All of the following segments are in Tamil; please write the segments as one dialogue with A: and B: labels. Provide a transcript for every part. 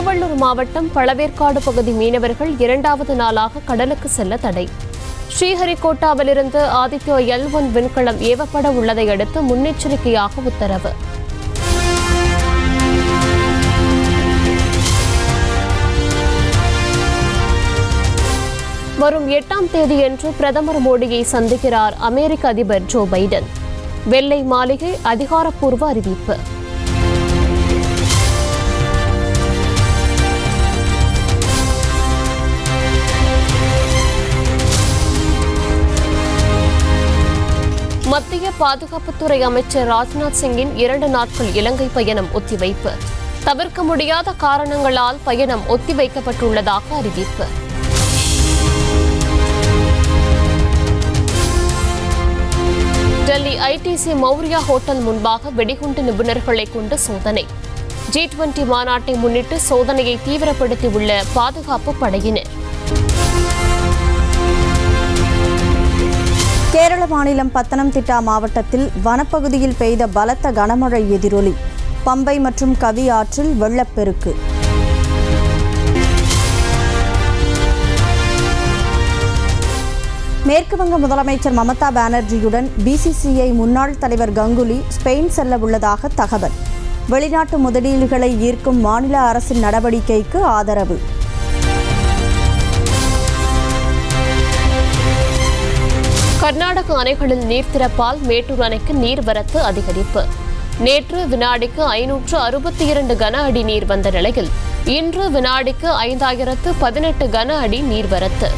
A: திருவள்ளூர் மாவட்டம் பழவேற்காடு பகுதி மீனவர்கள் இரண்டாவது நாளாக கடலுக்கு செல்ல தடை ஸ்ரீஹரிகோட்டாவிலிருந்து ஆதித்யா எல் ஒன் விண்கலம் ஏவப்பட உள்ளதை அடுத்து முன்னெச்சரிக்கையாக உத்தரவு வரும் எட்டாம் தேதியன்று பிரதமர் மோடியை சந்திக்கிறார் அமெரிக்க அதிபர் ஜோ பைடன் வெள்ளை மாளிகை அதிகாரப்பூர்வ அறிவிப்பு மத்திய பாதுகாப்புத்துறை அமைச்சர் ராஜ்நாத் சிங்கின் இரண்டு நாட்கள் இலங்கை பயணம் ஒத்திவைப்பு தவிர்க்க முடியாத காரணங்களால் பயணம் ஒத்திவைக்கப்பட்டுள்ளதாக அறிவிப்பு டெல்லி ஐடிசி மௌரியா ஹோட்டல் முன்பாக வெடிகுண்டு நிபுணர்களை கொண்டு சோதனை ஜி டுவெண்டி மாநாட்டை முன்னிட்டு சோதனையை தீவிரப்படுத்தியுள்ள பாதுகாப்பு படையினர்
B: கேரள மாநிலம் பத்தனம்திட்டா மாவட்டத்தில் வனப்பகுதியில் பெய்த பலத்த கனமழை எதிரொலி பம்பை மற்றும் கவி ஆற்றில் வெள்ளப்பெருக்கு மேற்குவங்க முதலமைச்சர் மமதா பானர்ஜியுடன் பிசிசிஐ முன்னாள் தலைவர் கங்குலி ஸ்பெயின் செல்ல உள்ளதாக தகவல் வெளிநாட்டு முதலீடுகளை ஈர்க்கும் மாநில அரசின் நடவடிக்கைக்கு ஆதரவு
A: கர்நாடக அணைகளில் நீர் திறப்பால் மேட்டூர் அணைக்கு நீர்வரத்து அதிகரிப்பு நேற்று வினாடிக்கு ஐநூற்று அறுபத்தி இரண்டு கன அடி நீர் வந்த நிலையில் இன்று வினாடிக்கு ஐந்தாயிரத்து பதினெட்டு கன அடி நீர்வரத்து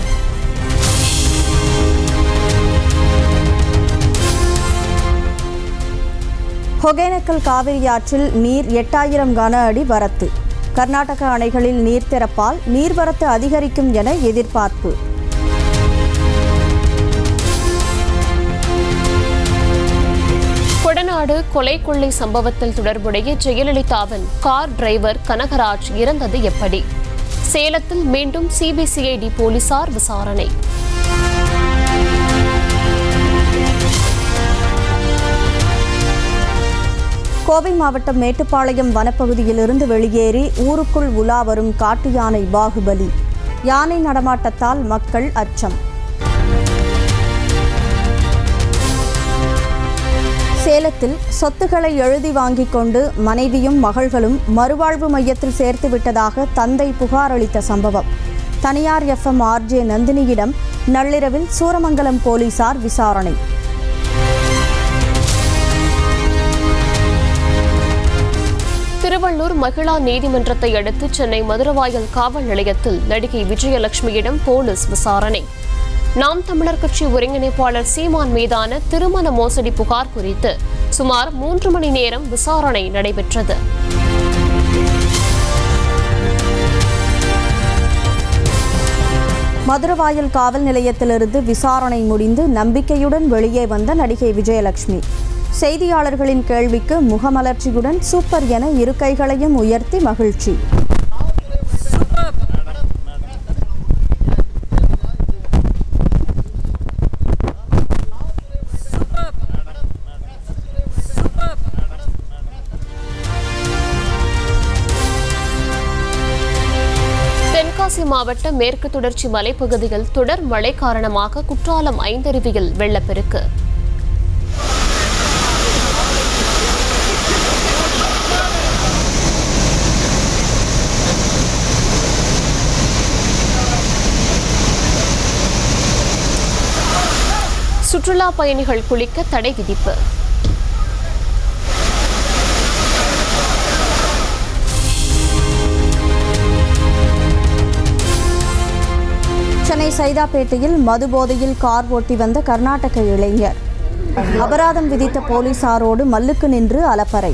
B: ஒகேனக்கல் காவிரி ஆற்றில் நீர் எட்டாயிரம் கன அடி வரத்து கர்நாடக அணைகளில் நீர் திறப்பால் நீர்வரத்து அதிகரிக்கும் என எதிர்பார்ப்பு
A: கொடநாடு கொலை கொள்ளை சம்பவத்தில் தொடர்புடைய ஜெயலலிதாவின் கார் டிரைவர் கனகராஜ் இறந்தது எப்படி சேலத்தில் மீண்டும் சிபிசிஐடி போலீசார் விசாரணை
B: கோவை மாவட்டம் மேட்டுப்பாளையம் வனப்பகுதியிலிருந்து வெளியேறி ஊருக்குள் உலா வரும் காட்டு யானை பாகுபலி யானை நடமாட்டத்தால் மக்கள் அச்சம் சேலத்தில் சொத்துக்களை எழுதி வாங்கிக் கொண்டு மனைவியும் மகள்களும் மறுவாழ்வு மையத்தில் சேர்த்து விட்டதாக தந்தை புகார் அளித்த சம்பவம் தனியார் எஃப்எம் ஆர்ஜே நந்தினியிடம் நள்ளிரவில் சூரமங்கலம் போலீசார் விசாரணை
A: திருவள்ளூர் மகிழா நீதிமன்றத்தை அடுத்து சென்னை மதுரவாயல் காவல் நிலையத்தில் நடிகை விஜயலட்சுமியிடம் போலீஸ் விசாரணை நாம் தமிழர் கட்சி ஒருங்கிணைப்பாளர் சீமான் மீதான திருமண மோசடி புகார் குறித்து சுமார் மூன்று மணி நேரம் விசாரணை நடைபெற்றது
B: மதுரவாயல் காவல் நிலையத்திலிருந்து விசாரணை முடிந்து நம்பிக்கையுடன் வெளியே வந்த நடிகை விஜயலட்சுமி செய்தியாளர்களின் கேள்விக்கு முகமலர்ச்சியுடன் சூப்பர் என இரு கைகளையும் உயர்த்தி மகிழ்ச்சி
A: தென்காசி மாவட்ட மேற்கு தொடர்ச்சி மலைப்பகுதியில் தொடர் மழை காரணமாக குற்றாலம் ஐந்தருவியில் வெள்ளப்பெருக்கு சுற்றுலா பயணிகள் குளிக்க தடை விதிப்பு
B: சென்னை சைதாப்பேட்டையில் மது போதையில் கார் ஓட்டி வந்த கர்நாடக இளைஞர் அபராதம் விதித்த போலீசாரோடு மல்லுக்கு நின்று அலப்பறை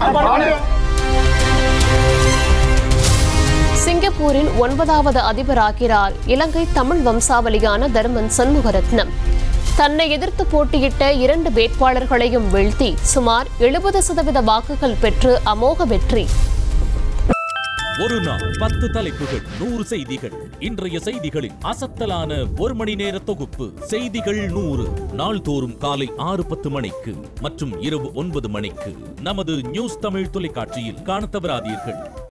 A: சிங்கப்பூரின் ஒன்பதாவது அதிபராகிறார் இலங்கை தமிழ் வம்சாவளியான தர்மன் சண்முகரத்னம் தன்னை எதிர்த்து போட்டியிட்ட இரண்டு வேட்பாளர்களையும் வீழ்த்தி சுமார் எழுபது சதவீத வாக்குகள் பெற்று அமோக வெற்றி
C: ஒரு நாள் பத்து தலைப்புகள் நூறு செய்திகள் இன்றைய செய்திகளின் அசத்தலான ஒரு மணி நேர தொகுப்பு செய்திகள் நூறு நாள்தோறும் காலை ஆறு பத்து மணிக்கு மற்றும் இரவு ஒன்பது மணிக்கு நமது நியூஸ் தமிழ் தொலைக்காட்சியில் காணத் தவறாதீர்கள்